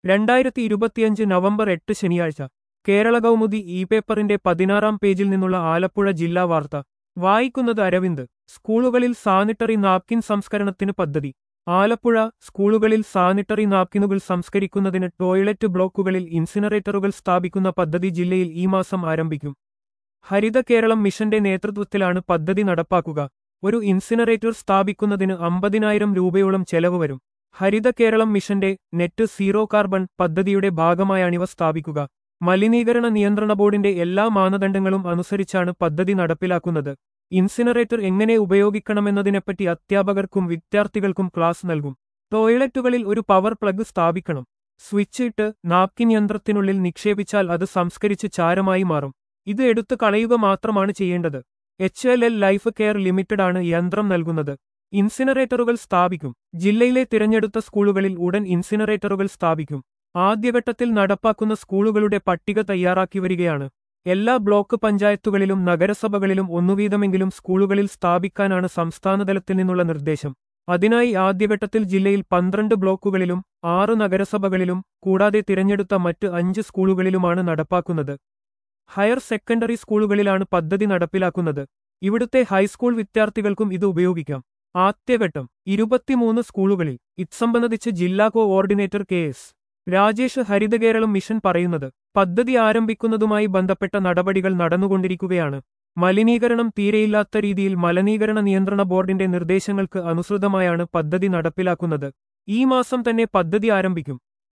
രണ്ടായിരത്തി ഇരുപത്തിയഞ്ച് നവംബർ എട്ട് ശനിയാഴ്ച കേരള കൗമുദി ഇ പേപ്പറിന്റെ പതിനാറാം പേജിൽ നിന്നുള്ള ആലപ്പുഴ ജില്ലാ വാർത്ത വായിക്കുന്നത് അരവിന്ദ് സ്കൂളുകളിൽ സാനിറ്ററി നാപ്കിൻ സംസ്കരണത്തിന് പദ്ധതി ആലപ്പുഴ സ്കൂളുകളിൽ സാനിറ്ററി നാപ്കിനുകൾ സംസ്കരിക്കുന്നതിന് ടോയ്ലറ്റ് ബ്ലോക്കുകളിൽ ഇൻസിനറേറ്ററുകൾ സ്ഥാപിക്കുന്ന പദ്ധതി ജില്ലയിൽ ഈ മാസം ആരംഭിക്കും ഹരിത കേരളം മിഷന്റെ നേതൃത്വത്തിലാണ് പദ്ധതി നടപ്പാക്കുക ഒരു ഇൻസിനറേറ്റർ സ്ഥാപിക്കുന്നതിന് അമ്പതിനായിരം രൂപയോളം ചെലവ് വരും ഹരിത കേരളം മിഷന്റെ നെറ്റ് സീറോ കാർബൺ പദ്ധതിയുടെ ഭാഗമായാണിവ സ്ഥാപിക്കുക മലിനീകരണ നിയന്ത്രണ ബോർഡിന്റെ എല്ലാ മാനദണ്ഡങ്ങളും അനുസരിച്ചാണ് പദ്ധതി നടപ്പിലാക്കുന്നത് ഇൻസിനറേറ്റർ എങ്ങനെ ഉപയോഗിക്കണമെന്നതിനെപ്പറ്റി അധ്യാപകർക്കും വിദ്യാർത്ഥികൾക്കും ക്ലാസ് നൽകും ടോയ്ലറ്റുകളിൽ ഒരു പവർ പ്ലഗ് സ്ഥാപിക്കണം സ്വിച്ച് ഇട്ട് നാപ്കിൻ യന്ത്രത്തിനുള്ളിൽ നിക്ഷേപിച്ചാൽ അത് സംസ്കരിച്ച് ചാരമായി മാറും ഇത് എടുത്തു കളയുക മാത്രമാണ് ചെയ്യേണ്ടത് H L L life care ലിമിറ്റഡാണ് യന്ത്രം നൽകുന്നത് ഇൻസിനറേറ്ററുകൾ സ്ഥാപിക്കും ജില്ലയിലെ തിരഞ്ഞെടുത്ത സ്കൂളുകളിൽ ഉടൻ ഇൻസിനറേറ്ററുകൾ സ്ഥാപിക്കും ആദ്യഘട്ടത്തിൽ നടപ്പാക്കുന്ന സ്കൂളുകളുടെ പട്ടിക തയ്യാറാക്കി വരികയാണ് എല്ലാ ബ്ലോക്ക് പഞ്ചായത്തുകളിലും നഗരസഭകളിലും ഒന്നുവീതമെങ്കിലും സ്കൂളുകളിൽ സ്ഥാപിക്കാനാണ് സംസ്ഥാനതലത്തിൽ നിന്നുള്ള നിർദ്ദേശം അതിനായി ആദ്യഘട്ടത്തിൽ ജില്ലയിൽ പന്ത്രണ്ട് ബ്ലോക്കുകളിലും ആറ് നഗരസഭകളിലും കൂടാതെ തിരഞ്ഞെടുത്ത മറ്റ് അഞ്ച് സ്കൂളുകളിലുമാണ് നടപ്പാക്കുന്നത് ഹയർ സെക്കൻഡറി സ്കൂളുകളിലാണ് പദ്ധതി നടപ്പിലാക്കുന്നത് ഇവിടുത്തെ ഹൈസ്കൂൾ വിദ്യാർത്ഥികൾക്കും ഇത് ഉപയോഗിക്കാം ആദ്യഘട്ടം ഇരുപത്തിമൂന്ന് സ്കൂളുകളിൽ ഇത്സംബന്ധിച്ച് ജില്ലാ coordinator K S Rajesh Harithakeralam mission പറയുന്നത് പദ്ധതി ആരംഭിക്കുന്നതുമായി ബന്ധപ്പെട്ട നടപടികൾ നടന്നുകൊണ്ടിരിക്കുകയാണ് മലിനീകരണം തീരെയില്ലാത്ത രീതിയിൽ മലിനീകരണ നിയന്ത്രണ ബോർഡിന്റെ നിർദ്ദേശങ്ങൾക്ക് അനുസൃതമായാണ് പദ്ധതി നടപ്പിലാക്കുന്നത് ഈ മാസം തന്നെ പദ്ധതി ആരംഭിക്കും